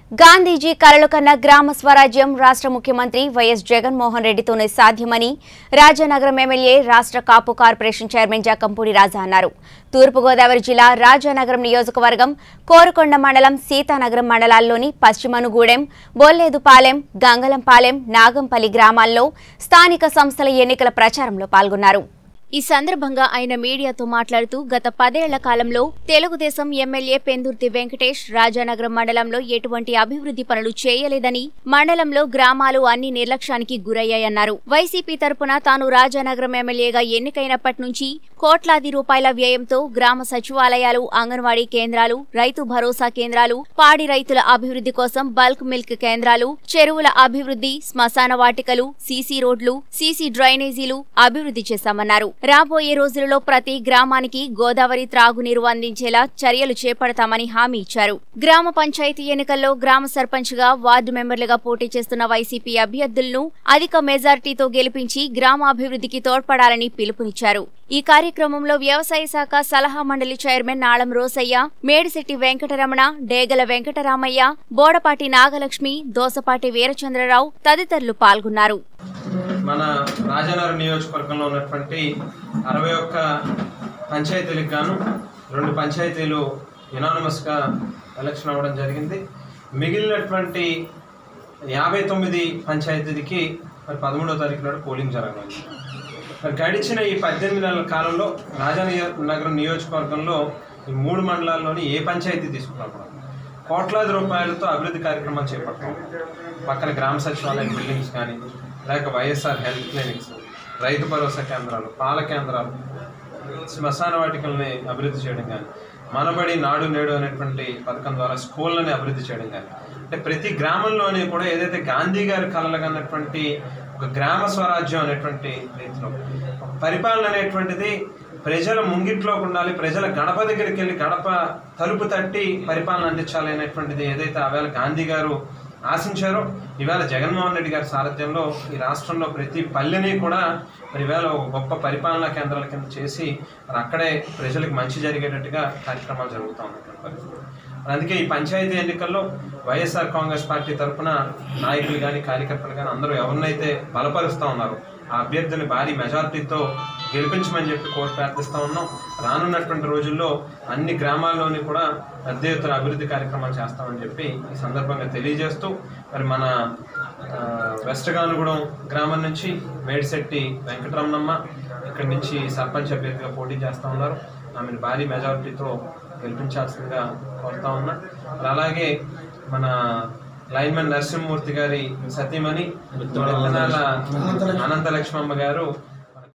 గాంధీజీ కలలు కన్న గ్రామ స్వరాజ్యం రాష్ట్ర ముఖ్యమంత్రి వైఎస్ జగన్మోహన్ రెడ్డితోనే సాధ్యమని రాజానగరం ఎమ్మెల్యే రాష్ట్ర కాపు కార్పొరేషన్ చైర్మన్ జకంపూడి రాజా అన్నారు తూర్పుగోదావరి జిల్లా రాజానగరం నియోజకవర్గం కోరుకొండ మండలం సీతానగరం మండలాల్లోని పశ్చిమనుగూడెం బొల్లేదుపాలెం గంగలంపాలెం నాగంపల్లి గ్రామాల్లో స్థానిక సంస్థల ఎన్నికల ప్రచారంలో పాల్గొన్నారు ఈ సందర్భంగా ఆయన మీడియాతో మాట్లాడుతూ గత పదేళ్ల కాలంలో తెలుగుదేశం ఎమ్మెల్యే పెందుర్తి వెంకటేష్ రాజానగరం మండలంలో ఎటువంటి అభివృద్ధి పనులు చేయలేదని మండలంలో గ్రామాలు అన్ని నిర్లక్ష్యానికి గురయ్యాయన్నారు వైసీపీ తరపున తాను రాజానగరం ఎమ్మెల్యేగా ఎన్నికైనప్పటి నుంచి కోట్లాది రూపాయల వ్యయంతో గ్రామ సచివాలయాలు అంగన్వాడీ కేంద్రాలు రైతు భరోసా కేంద్రాలు పాడి రైతుల అభివృద్ధి కోసం బల్క్ మిల్క్ కేంద్రాలు చెరువుల అభివృద్ధి శ్మశాన వాటికలు సీసీ రోడ్లు సీసీ డ్రైనేజీలు అభివృద్ధి చేశామన్నారు రాబోయే రోజులలో ప్రతి గ్రామానికి గోదావరి త్రాగునీరు అందించేలా చర్యలు చేపడతామని హామీ ఇచ్చారు గ్రామ పంచాయతీ ఎన్నికల్లో గ్రామ సర్పంచ్గా వార్డు మెంబర్లుగా పోటీ చేస్తున్న వైసీపీ అభ్యర్థులను అధిక మెజార్టీతో గెలిపించి గ్రామాభివృద్ధికి తోడ్పడాలని పిలుపునిచ్చారు ఈ కార్యక్రమంలో వ్యవసాయ శాఖ సలహా మండలి చైర్మన్ నాళం రోసయ్య మేడిశెట్టి వెంకటరమణ డేగల వెంకటరామయ్య బోడపాటి నాగలక్ష్మి దోసపాటి వీరచంద్రరావు తదితరులు పాల్గొన్నారు మన రాజానగరం నియోజకవర్గంలో ఉన్నటువంటి అరవై ఒక్క పంచాయతీలకు గాను రెండు పంచాయతీలు యునానమస్గా ఎలక్షన్ అవ్వడం జరిగింది మిగిలినటువంటి యాభై తొమ్మిది పంచాయతీలకి మరి పదమూడో తారీఖు నాడు పోలింగ్ జరగనుంది మరి గడిచిన ఈ పద్దెనిమిది నెలల కాలంలో రాజానగరం నియోజకవర్గంలో ఈ మూడు మండలాల్లోని ఏ పంచాయతీ తీసుకున్నా కూడా కోట్లాది రూపాయలతో అభివృద్ధి కార్యక్రమాలు చేపట్టాం పక్కన గ్రామ సచివాలయం బిల్డింగ్స్ కానీ లేక వైఎస్ఆర్ హెల్త్ క్లినిక్స్ రైతు భరోసా కేంద్రాలు పాల కేంద్రాలు శ్మశాన వాటికల్ని అభివృద్ధి చేయడం కానీ మనబడి నాడు నేడు అనేటువంటి పథకం ద్వారా స్కూళ్ళని అభివృద్ధి చేయడం కానీ అంటే ప్రతి గ్రామంలోని కూడా ఏదైతే గాంధీ గారి కలలుగన్నటువంటి ఒక గ్రామ స్వరాజ్యం అనేటువంటి రీతిలో పరిపాలన అనేటువంటిది ప్రజల ముంగిట్లోకి ఉండాలి ప్రజల గడప దగ్గరికి వెళ్ళి గడప తలుపు తట్టి పరిపాలన అందించాలి అనేటువంటిది ఏదైతే ఆవేళ గాంధీ గారు ఆశించారో ఈవేళ జగన్మోహన్ రెడ్డి గారి సారథ్యంలో ఈ రాష్ట్రంలో ప్రతి పల్లెని కూడా మరి ఈవేళ ఒక గొప్ప పరిపాలనా కేంద్రాల కింద చేసి మరి అక్కడే ప్రజలకు మంచి జరిగేటట్టుగా కార్యక్రమాలు జరుగుతూ ఉన్నటువంటి పరిస్థితి మరి అందుకే ఈ పంచాయతీ ఎన్నికల్లో వైఎస్ఆర్ కాంగ్రెస్ పార్టీ తరఫున నాయకులు కానీ కార్యకర్తలు కానీ అందరూ ఎవరినైతే బలపరుస్తూ ఉన్నారో ఆ అభ్యర్థిని భారీ మెజార్టీతో గెలిపించమని చెప్పి కోరి ప్రార్థిస్తూ ఉన్నాం రానున్నటువంటి రోజుల్లో అన్ని గ్రామాల్లోని కూడా పెద్ద ఎత్తున అభివృద్ధి కార్యక్రమాలు చేస్తామని చెప్పి ఈ సందర్భంగా తెలియజేస్తూ మరి మన ఆ, వెస్ట్ గానుగూడెం గ్రామం నుంచి మేడిశెట్టి వెంకటరమణమ్మ ఇక్కడి నుంచి సర్పంచ్ అభ్యర్థిగా పోటీ చేస్తూ ఉన్నారు ఆమెను భారీ మెజారిటీతో గెలిపించాల్సిందిగా కోరుతా ఉన్నా మరి అలాగే మన లైన్మెన్ నరసింహమూర్తి గారి సతీమణి విత్తనాల అనంత లక్ష్మమ్మ గారు